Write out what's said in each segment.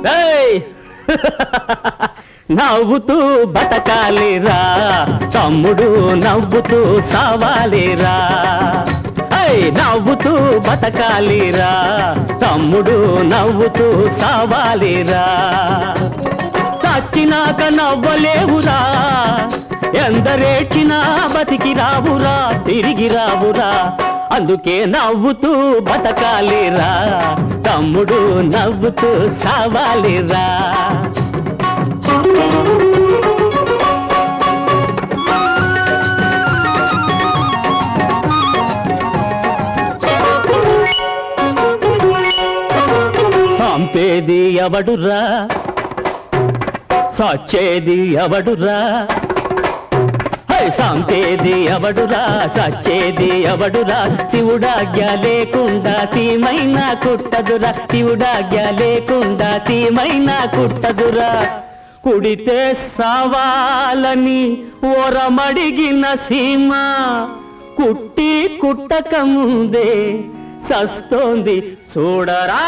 ఏయ్! నవ్వుతూ బతకాలిరా తమ్ముడు నవ్వుతూ సావాలిరా ఏయ్! నవ్వుతూ బతకాలిరా తమ్ముడు నవ్వుతూ సావాలిరా చచ్చినాక నవ్వలేవురా ఎందరేడ్చినా బతికి రావురా తిరిగి రావురా అందుకే నవ్వుతూ బతకాలిరా తమ్ముడు నవ్వుతూ సావాలిరా సంపేది ఎవడురా సచ్చేది ఎవడురా హై, సంపేది ఎవడురా సచ్చేది ఎవడురా శివుడాజ్ఞ లేకుండా సీమైన కుట్టదురా శివుడాజ్ఞ లేకుండా సీమైన కుట్టదురా కుడితే సావాలని ఓరమడిగిన సీమ కుట్టి కుట్టక ముందే సస్తోంది చూడరా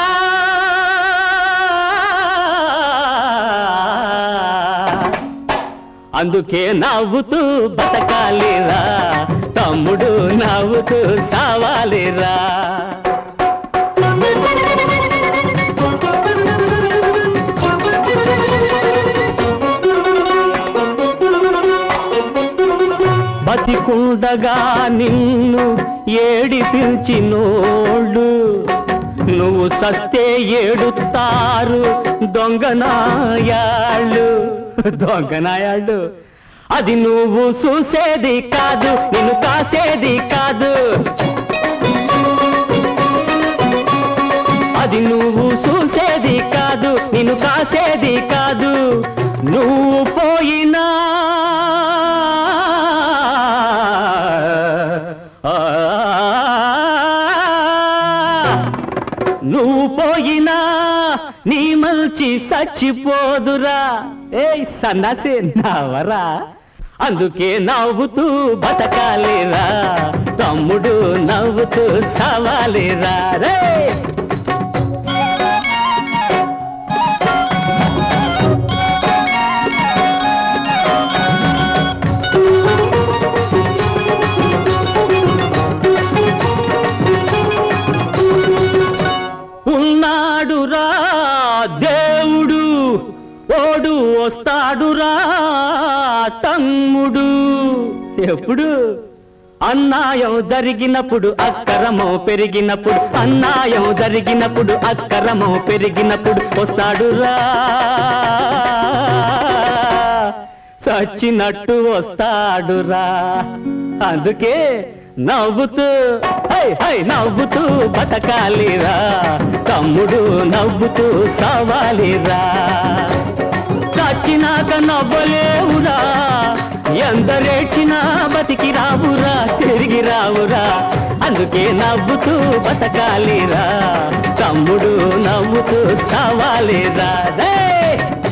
అందుకే నవ్వుతూ బతకాలిరా తమ్ముడు నవ్వుతూ సావాలిరా బతికుండగా నిన్ను ఏడిపించినోళ్ళు నువ్వు సస్తే ఏడుతారు దొంగనాయాళ్ళు దొంగనాయాళ్ళు అది నువ్వు చూసేది కాదు నిన్ను కాసేది కాదు అది నువ్వు చూసేది కాదు నిన్ను కాసేది కాదు నువ్వు పోయినా ఆ, నువ్వు పోయినా నీ మల్చి చచ్చిపోదురా ఏ సన్నాసి నవరా అందుకే నవ్వుతూ బతకాలిరా తమ్ముడు నవ్వుతూ సవాలిరా రే ఉన్నాడురా దేవుడు ఓడు వస్తాడురా తమ్ముడు ఎప్పుడు అన్యాయం జరిగినప్పుడు అక్కరమం పెరిగినప్పుడు అన్యాయం జరిగినప్పుడు అక్కరమం పెరిగినప్పుడు వస్తాడురా చచ్చినట్టు వస్తాడురా అందుకే నవ్వుతూ హై హై నవ్వుతూ బతకాలిరా తమ్ముడు నవ్వుతూ సవాలిరా చచ్చినాక నవ్వలేవురా ఎందరేడ్చినా బతికి రావురా తిరిగి రావురా అందుకే నవ్వుతూ బతకాలిరా తమ్ముడు నవ్వుతూ సవాలిరా రే